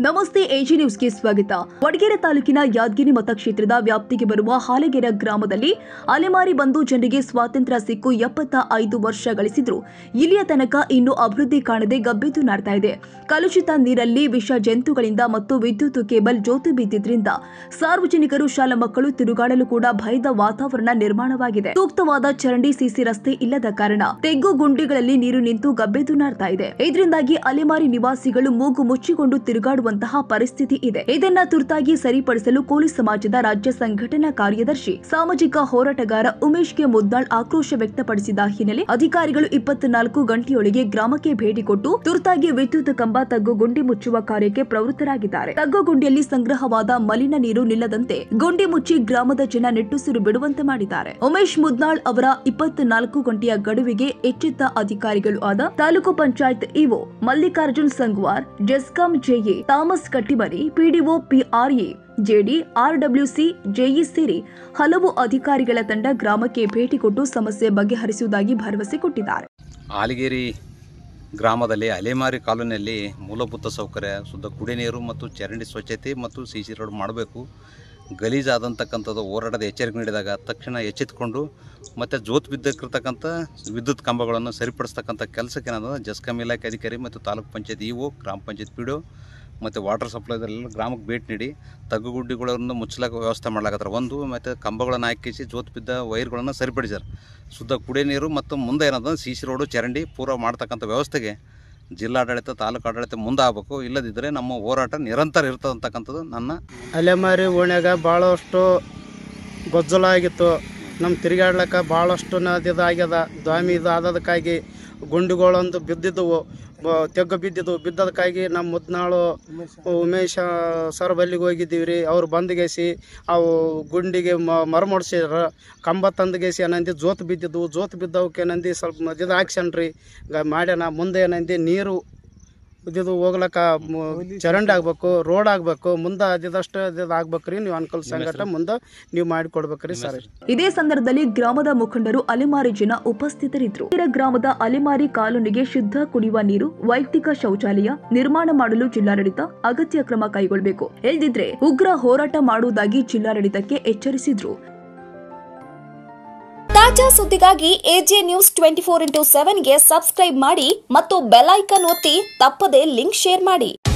ನಮಸ್ತೆ ಎಜಿ ನ್ಯೂಸ್ಗೆ ಸ್ವಾಗತ ವಡಗೇರೆ ತಾಲೂಕಿನ ಯಾದಗಿರಿ ಮತಕ್ಷೇತ್ರದ ವ್ಯಾಪ್ತಿಗೆ ಬರುವ ಹಾಲೆಗೆರೆ ಗ್ರಾಮದಲ್ಲಿ ಅಲೆಮಾರಿ ಬಂದು ಜನರಿಗೆ ಸ್ವಾತಂತ್ರ್ಯ ಸಿಕ್ಕು ಎಪ್ಪತ್ತ ಐದು ವರ್ಷ ಗಳಿಸಿದ್ರು ಇಲ್ಲಿಯ ತನಕ ಇನ್ನೂ ಅಭಿವೃದ್ಧಿ ಕಾಣದೆ ಗಬ್ಬೆದ್ದು ನಾಡ್ತಾ ಇದೆ ಕಲುಷಿತ ನೀರಲ್ಲಿ ವಿಷ ಜಂತುಗಳಿಂದ ಮತ್ತು ವಿದ್ಯುತ್ ಕೇಬಲ್ ಜೋತು ಬಿದ್ದಿದ್ರಿಂದ ಸಾರ್ವಜನಿಕರು ಶಾಲಾ ಮಕ್ಕಳು ತಿರುಗಾಡಲು ಕೂಡ ಭಯದ ವಾತಾವರಣ ನಿರ್ಮಾಣವಾಗಿದೆ ಸೂಕ್ತವಾದ ಚರಂಡಿ ಸಿಸಿ ರಸ್ತೆ ಇಲ್ಲದ ಕಾರಣ ತೆಗ್ಗು ಗುಂಡಿಗಳಲ್ಲಿ ನೀರು ನಿಂತು ಗಬ್ಬೆದ್ದು ನಾಡ್ತಾ ಇದೆ ಇದರಿಂದಾಗಿ ಅಲೆಮಾರಿ ನಿವಾಸಿಗಳು ಮೂಗು ಮುಚ್ಚಿಕೊಂಡು ತಿರುಗಾಡುವಂತಹ ಪರಿಸ್ಥಿತಿ ಇದೆ ಇದನ್ನ ತುರ್ತಾಗಿ ಸರಿಪಡಿಸಲು ಕೋಲಿ ಸಮಾಜದ ರಾಜ್ಯ ಸಂಘಟನಾ ಕಾರ್ಯದರ್ಶಿ ಸಾಮಾಜಿಕ ಹೋರಾಟಗಾರ ಉಮೇಶ್ಗೆ ಮುದ್ದಾಳ್ ಆಕ್ರೋಶ ವ್ಯಕ್ತಪಡಿಸಿದ ಹಿನ್ನೆಲೆ ಅಧಿಕಾರಿಗಳು ಇಪ್ಪತ್ನಾಲ್ಕು ಗಂಟೆಯೊಳಗೆ ಗ್ರಾಮಕ್ಕೆ ಭೇಟಿ ಕೊಟ್ಟು ತುರ್ತಾಗಿ ವಿದ್ಯುತ್ ಕಂಬ ತಗ್ಗು ಗುಂಡಿ ಮುಚ್ಚುವ ಕಾರ್ಯಕ್ಕೆ ಪ್ರವೃತ್ತರಾಗಿದ್ದಾರೆ ತಗ್ಗು ಗುಂಡಿಯಲ್ಲಿ ಸಂಗ್ರಹವಾದ ಮಲಿನ ನೀರು ನಿಲ್ಲದಂತೆ ಗುಂಡಿ ಮುಚ್ಚಿ ಗ್ರಾಮದ ಜನ ನಿಟ್ಟುಸಿರು ಬಿಡುವಂತೆ ಮಾಡಿದ್ದಾರೆ ಉಮೇಶ್ ಮುದ್ನಾಳ್ ಅವರ ಇಪ್ಪತ್ನಾಲ್ಕು ಗಂಟೆಯ ಗಡುವಿಗೆ ಎಚ್ಚೆತ್ತ ಅಧಿಕಾರಿಗಳು ಆದ taluk panchayat EO Mallikarjun Sangwar GESCOM JE Thomas Kattimani PDO PRE JD RWC JE ಸೇರಿ ಹಲವು ಅಧಿಕಾರಿಗಳ ತಂಡ ಗ್ರಾಮಕ್ಕೆ ಭೇಟಿ ಕೊಟ್ಟು ಸಮಸ್ಯೆ ಬಗೆಹರಿಸುವುದಾಗಿ ಭರವಸೆ ಕೊಟ್ಟಿದ್ದಾರೆ ಆಲಿಗೇರಿ ಗ್ರಾಮದಲ್ಲಿ ಅಲೆಮಾರಿ ಕಾಲೋನಿಯಲ್ಲಿ ಮೂಲಭೂತ ಸೌಕರ್ಯ ಶುದ್ಧ ಕುಡಿ ನೀರು ಮತ್ತು ಚರಂಡಿ ಸ್ವಚ್ಛತೆ ಮತ್ತು ಸಿ ಸಿ ರೋಡ್ ಮಾಡಬೇಕು ಗಲೀಜಾದಂತಕ್ಕಂಥದ್ದು ಹೋರಾಟದ ಎಚ್ಚರಿಕೆ ನೀಡಿದಾಗ ತಕ್ಷಣ ಎಚ್ಚೆತ್ತುಕೊಂಡು ಮತ್ತು ಜೋತ್ ಬಿದ್ದಿರ್ತಕ್ಕಂಥ ವಿದ್ಯುತ್ ಕಂಬಗಳನ್ನು ಸರಿಪಡಿಸ್ತಕ್ಕಂಥ ಕೆಲಸಕ್ಕೆ ಏನದ ಜಸ್ಕಾಂ ಇಲಾಖೆ ಅಧಿಕಾರಿ ಮತ್ತು ತಾಲೂಕು ಪಂಚಾಯತ್ ಇಒ ಗ್ರಾಮ ಪಂಚಾಯತ್ ಪಿ ಮತ್ತು ವಾಟರ್ ಸಪ್ಲೈದಲ್ಲೆಲ್ಲ ಗ್ರಾಮಕ್ಕೆ ಭೇಟಿ ನೀಡಿ ತಗ್ಗುಗುಡ್ಡಿಗಳನ್ನು ಮುಚ್ಚಲಾಕ ವ್ಯವಸ್ಥೆ ಮಾಡ್ಲಾಕತ್ತಾರ ಒಂದು ಮತ್ತು ಕಂಬಗಳನ್ನು ಹಾಕಿಸಿ ಜೋತ್ ಬಿದ್ದ ವೈರ್ಗಳನ್ನು ಸರಿಪಡಿಸ್ಯಾರ ಶುದ್ಧ ಕುಡಿಯ ನೀರು ಮತ್ತು ಮುಂದೆ ಏನದ ಸಿ ಸಿ ರೋಡು ಚರಂಡಿ ಪೂರ ಮಾಡ್ತಕ್ಕಂಥ ವ್ಯವಸ್ಥೆಗೆ ಜಿಲ್ಲಾಡಳಿತ ತಾಲೂಕು ಆಡಳಿತ ಮುಂದೆ ಆಗಬೇಕು ಇಲ್ಲದಿದ್ದರೆ ನಮ್ಮ ಹೋರಾಟ ನಿರಂತರ ಇರ್ತದೆ ಅಂತಕ್ಕಂಥದ್ದು ನನ್ನ ಅಲೆಮಾರಿ ಓಣ್ಯಾಗ ಭಾಳಷ್ಟು ಗೊಜ್ಜಲ ಆಗಿತ್ತು ನಮ್ಮ ತಿರುಗಾಡ್ಲಕ್ಕ ಭಾಳಷ್ಟು ನದಿದು ಆಗ್ಯದ ದ್ವಾಮಿ ಇದು ಆದದಕ್ಕಾಗಿ ಗುಂಡಿಗಳೊಂದು ಬಿದ್ದಿದ್ದವು ಬ- ತೆಗ್ಗು ಬಿದ್ದಿದ್ದವು ಬಿದ್ದದಕ್ಕಾಗಿ ನಮ್ಮ ಮುದ್ನಾಳು ಉಮೇಶ ಸರ್ ಬಲ್ಲಿಗೆ ಹೋಗಿದ್ದೀವಿ ರೀ ಅವ್ರು ಬಂದ್ಗೇಸಿ ಅವು ಗುಂಡಿಗೆ ಮ ಮರಮಡ್ಸಿದ್ರ ಕಂಬ ತಂದ್ಗೇಸಿ ಏನಂದಿ ಜೋತ್ ಬಿದ್ದಿದ್ದವು ಜೋತ್ ಬಿದ್ದವಕ್ಕೆ ಏನಂದಿ ಸ್ವಲ್ಪ ಮದ್ಯದ ಹಾಕ್ಸನ್ರಿ ಗ ಮಾಡ್ಯಾನ ಮುಂದೆ ಏನಂದಿ ನೀರು ಇದಿದು ಹೋಗ್ಲಕ್ಕ ಮ- ಚರಂಡಿ ಆಗ್ಬೇಕು ರೋಡ್ ಆಗ್ಬೇಕು ಮುಂದೆ ಅದಿದಷ್ಟು ಅದಿದು ಆಗ್ಬೇಕ್ರಿ ನೀವು ಅನ್ಕಲ್ ಸಂಘಟ ಮುಂದೆ ನೀವು ಮಾಡಿಕೊಡ್ಬೇಕ್ರಿ ಸರ್ ಇದೇ ಸಂದರ್ಭದಲ್ಲಿ ಗ್ರಾಮದ ಮುಖಂಡರು ಅಲೆಮಾರಿ ಜನ ಉಪಸ್ಥಿತರಿದ್ದರು ಇತರ ಗ್ರಾಮದ ಅಲೆಮಾರಿ ಕಾಲೋನಿಗೆ ಶುದ್ಧ ಕುಡಿಯುವ ನೀರು ವೈಯಕ್ತಿಕ ಶೌಚಾಲಯ ನಿರ್ಮಾಣ ಮಾಡಲು ಜಿಲ್ಲಾಡಳಿತ ಅಗತ್ಯ ಕ್ರಮ ಕೈಗೊಳ್ಳಬೇಕು ಇಲ್ಲದಿದ್ರೆ ಉಗ್ರ ಹೋರಾಟ ಮಾಡುವುದಾಗಿ ಜಿಲ್ಲಾಡಳಿತಕ್ಕೆ ಎಚ್ಚರಿಸಿದ್ರು ತಾಜಾ ಸುದ್ದಿಗಾಗಿ AJ news twenty four into ಸೆವೆನ್ಗೆ ಸಬ್ಸ್ಕ್ರೈಬ್ ಮಾಡಿ ಮತ್ತು ಬೆಲ್ ಐಕನ್ ಒತ್ತಿ ತಪ್ಪದೇ ಲಿಂಕ್ ಶೇರ್ ಮಾಡಿ